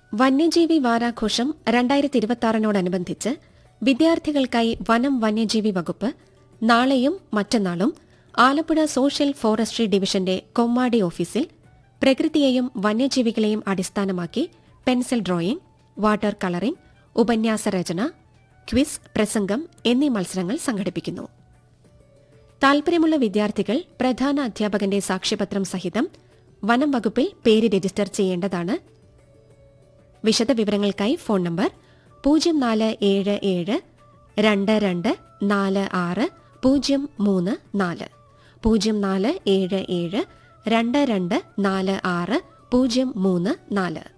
വന്യജീവി വാരാഘോഷം രണ്ടായിരത്തി ഇരുപത്തിയാറിനോടനുബന്ധിച്ച് വിദ്യാർത്ഥികൾക്കായി വനം വന്യജീവി വകുപ്പ് നാളെയും മറ്റന്നാളും ആലപ്പുഴ സോഷ്യൽ ഫോറസ്ട്രി ഡിവിഷന്റെ കൊമ്മാടി ഓഫീസിൽ പ്രകൃതിയെയും വന്യജീവികളെയും അടിസ്ഥാനമാക്കി പെൻസിൽ ഡ്രോയിംഗ് വാട്ടർ കളറിംഗ് ഉപന്യാസ രചന ക്വിസ് പ്രസംഗം എന്നീ മത്സരങ്ങൾ സംഘടിപ്പിക്കുന്നു താൽപര്യമുള്ള വിദ്യാർത്ഥികൾ പ്രധാന അധ്യാപകന്റെ സാക്ഷ്യപത്രം സഹിതം വനം വകുപ്പിൽ പേര് രജിസ്റ്റർ ചെയ്യേണ്ടതാണ് വിശദവിവരങ്ങൾക്കായി ഫോൺ നമ്പർ പൂജ്യം നാല് ഏഴ് ഏഴ് രണ്ട് രണ്ട് നാല് ആറ് പൂജ്യം മൂന്ന് നാല് പൂജ്യം നാല് ഏഴ് ഏഴ് രണ്ട് രണ്ട് നാല് ആറ് പൂജ്യം മൂന്ന് നാല്